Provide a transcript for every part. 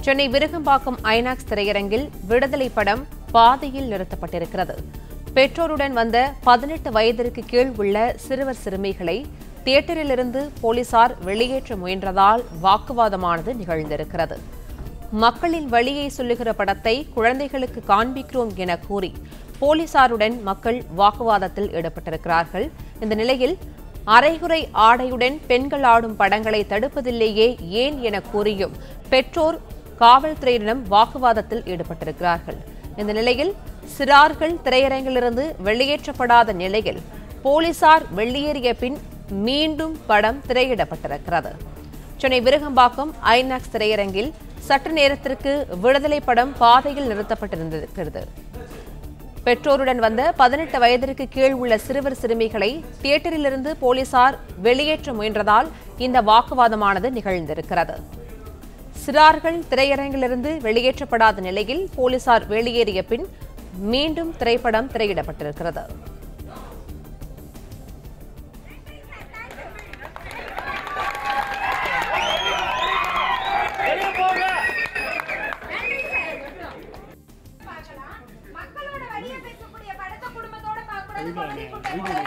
Chennai Virugambakkam INOX திரையரங்கில் விடுதலை படம் பாதையில் நிறுத்தப்பட்டிருக்கிறது பெற்றோருடன் வந்த பதினெட்டு வயதிற்கு கீழ் உள்ள சிறுவர் சிறுமிகளை தியேட்டரிலிருந்து போலீசார் வெளியேற்ற முயன்றதால் வாக்குவாதமானது நிகழ்ந்திருக்கிறது மக்களின் வழியை சொல்லுகிற படத்தை குழந்தைகளுக்கு காண்பிக்கிறோம் என கூறி போலீசாருடன் மக்கள் வாக்குவாதத்தில் ஈடுபட்டிருக்கிறார்கள் இந்த நிலையில் அரைகுறை ஆடையுடன் பெண்கள் ஆடும் படங்களை தடுப்பதில்லையே ஏன் என கூறியும் பெற்றோர் காவல்துறையினரிடம் வாக்குவாதத்தில் ஈடுபட்டிருக்கிறார்கள் இந்த நிலையில் சிறார்கள் திரையரங்கிலிருந்து வெளியேற்றப்படாத நிலையில் போலீசார் வெளியேறிய பின் மீண்டும் படம் திரையிடப்பட்டிருக்கிறது சென்னை விருகம்பாக்கம் ஐநாக்ஸ் திரையரங்கில் சற்று நேரத்திற்கு விடுதலை படம் பாதையில் நிறுத்தப்பட்டிருந்திருக்கிறது பெற்றோருடன் வந்த பதினெட்டு வயதிற்கு கீழ் உள்ள சிறுவர் சிறுமிகளை தியேட்டரிலிருந்து போலீசார் வெளியேற்ற முயன்றதால் இந்த வாக்குவாதமானது நிகழ்ந்திருக்கிறது சிறார்கள் திரையரங்கிலிருந்து வெளியேற்றப்படாத நிலையில் போலீசார் வெளியேறிய பின் மீண்டும் திரைப்படம் திரையிடப்பட்டிருக்கிறது மக்களோட வழியை பேசக்கூடிய படத்தை குடும்பத்தோட பார்க்கக்கூடாது குழந்தை கூட்டம் போல.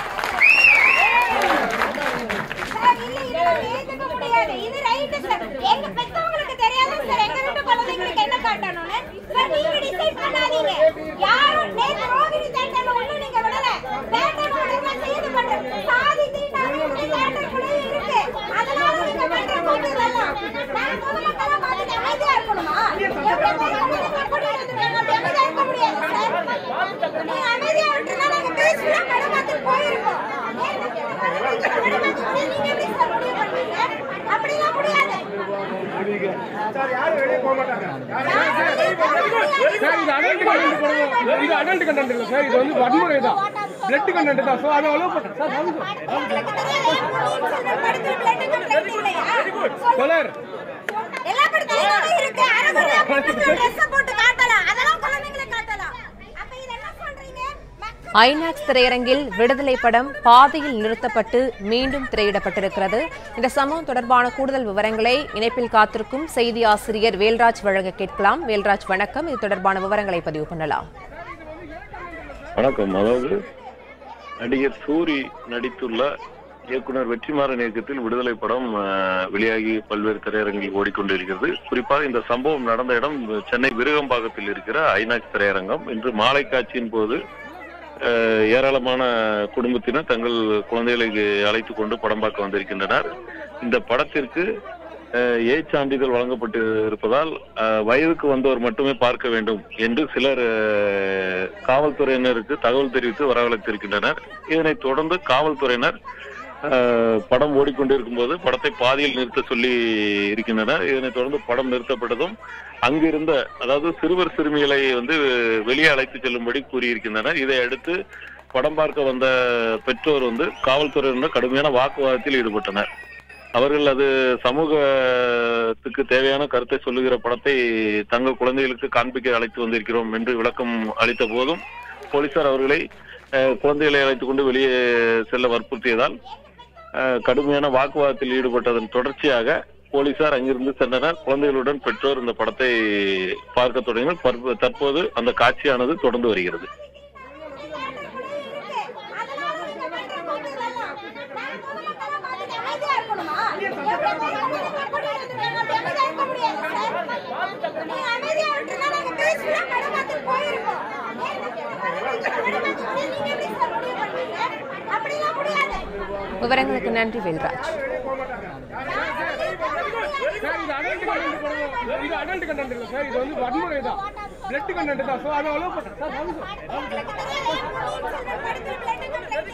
சார், இல்ல, இதை நம்ம ஏத்துக்க முடியாது. இது right சார். எங்க பெத்தவங்களுக்கு தெரியாதா சார், எங்க வீட்டு குழந்தைங்களுக்கு என்ன காட்டணும்னு? சார், நீங்க decide பண்ணாதீங்க. யாரும் நேத்து ரோகிணி theatre ல ஒண்ணும் நீங்க விடல. theatre மூலியமா செய்து பண்றது. சாதி தீண்டாமைங்கிறது theatre குள்ளேயே இருக்கு. அதனால நீங்க பண்ற கூத்து இதெல்லாம். நாங்க பொதுமக்களா பார்த்துட்டு அமைதியா இருக்கணுமா? எப்படி பேசுறது? எப்படி எடுத்துக்கணும்? அப்படி அமைதியா இருக்க முடியாது சார். நீங்க அமைதியா விட்டுருந்தா நாங்க பேசினா படம் பார்த்துட்டு போயிருப்போம். நீங்க எப்படி சார் முடிவு பண்றீங்க? அப்படிலாம் முடியாது. சார் இது அடல்ட் கண்டென்ட் படம் இது அடல்ட் கண்டென்ட் இல்ல சார் இது வந்து வன்முறை தான் பிளட் கண்டென்ட் தான் ஸோ அதை அலோவ் பண்ணுறேன் சார் வாங்க சார். உங்களுக்கு தெரியாது, ஏன் பொன்னியின் செல்வன் படத்துல blood க்கு blood இல்லையா? கொலர் எல்லா படத்துலயும் இருக்கு. அரைகுறையா பொண்ணுங்க dress அ போட்டு காட்டலாம். அதெல்லாம் குழந்தைங்களை காட்டலாம். அப்ப இது என்ன சொல்றீங்க? மக்கள் ஐநாக்ஸ் திரையரங்கில் விடுதலை படம் பாதையில் நிறுத்தப்பட்டு மீண்டும் திரையிடப்பட்டிருக்கிறது இந்த சம்பவம் தொடர்பான கூடுதல் விவரங்களை இணைப்பில் காத்திருக்கும் செய்தி ஆசிரியர் வேல்ராஜ் வழங்க கேட்கலாம் வேல்ராஜ் வணக்கம் இது தொடர்பான விவரங்களை பதிவு பண்ணலாம் வணக்கம் அதாவது நடிகர் சூரி நடித்துள்ள இயக்குனர் வெற்றிமாறன் இயக்கத்தில் விடுதலை படம் அஹ், வெளியாகி பல்வேறு திரையரங்கில் ஓடிக்கொண்டிருக்கிறது குறிப்பாக இந்த சம்பவம் நடந்த இடம் சென்னை விருகம்பாக்கத்தில் இருக்கிற ஐநாக்ஸ் திரையரங்கம் இன்று மாலை காட்சியின் போது அஹ், ஏராளமான குடும்பத்தினர் தங்கள் குழந்தைகளை அழைத்து கொண்டு படம் பார்க்க வந்திருக்கின்றனர் இந்த படத்திற்கு அஹ், ஏ சான்றிதழ் வழங்கப்பட்டு இருப்பதால் அஹ், வயதுக்கு வந்தவர் மட்டுமே பார்க்க வேண்டும் என்று சிலர் அஹ், காவல்துறையினருக்கு தகவல் தெரிவித்து வரவழைத்திருக்கின்றனர் இதனைத் தொடர்ந்து காவல்துறையினர் அஹ், படம் ஓடிக்கொண்டிருக்கும் போது படத்தை பாதியில் நிறுத்த சொல்லி இருக்கின்றனர் இதனைத் தொடர்ந்து படம் நிறுத்தப்பட்டதும் அங்கிருந்த அதாவது சிறுவர் சிறுமிகளை வந்து வெளியே அழைத்து செல்லும்படி கூறியிருக்கின்றனர் இதை அடுத்து படம் பார்க்க வந்த பெற்றோர் வந்து காவல்துறையினர் கடுமையான வாக்குவாதத்தில் ஈடுபட்டனர் அவர்கள் அது சமூகத்துக்கு தேவையான கருத்தை சொல்லுகிற படத்தை தங்கள் குழந்தைகளுக்கு காண்பிக்க அழைத்து வந்திருக்கிறோம் என்று விளக்கம் அளித்த போதும் போலீசார் அவர்களை அஹ், குழந்தைகளை அழைத்துக் கொண்டு வெளியே செல்ல வற்புறுத்தியதால் அஹ், கடுமையான வாக்குவாதத்தில் ஈடுபட்டதன் தொடர்ச்சியாக போலீசார் அங்கிருந்து சென்றனர் குழந்தைகளுடன் பெற்றோர் இந்த படத்தை பார்க்க தொடங்கினர் பற்ப- தற்போது அந்த காட்சியானது தொடர்ந்து வருகிறது அதனால நீங்க பண்ற கூத்து இதெல்லாம். நாங்க பொதுமக்களா பார்த்துட்டு அமைதியா இருக்கணுமா? எப்படி பேசுறது? எப்படி எடுத்துக்கணும்? அப்படி அமைதியா இருக்க முடியாது சார். நீங்க அமைதியா விட்டுருந்தா நாங்க பேசினா படம் பார்த்துட்டு போயிருப்போம். நீங்க எப்படி சார் முடிவு பண்றீங்க? அப்படிலாம் முடியாது. விவரங்களுக்கு நன்றி வேல்ராஜ் சார் இது அடல்ட் கண்டென்ட் படம் இது அடல்ட் கண்டென்ட் இல்ல சார் இது வந்து வன்முறை தான் பிளட் கண்டென்ட் தான் ஸோ அதை அலோவ் பண்ணுறேன் சார் வாங்க சார். உங்களுக்கு தெரியாது, ஏன் பொன்னியின் செல்வன் படத்துல blood க்கு blood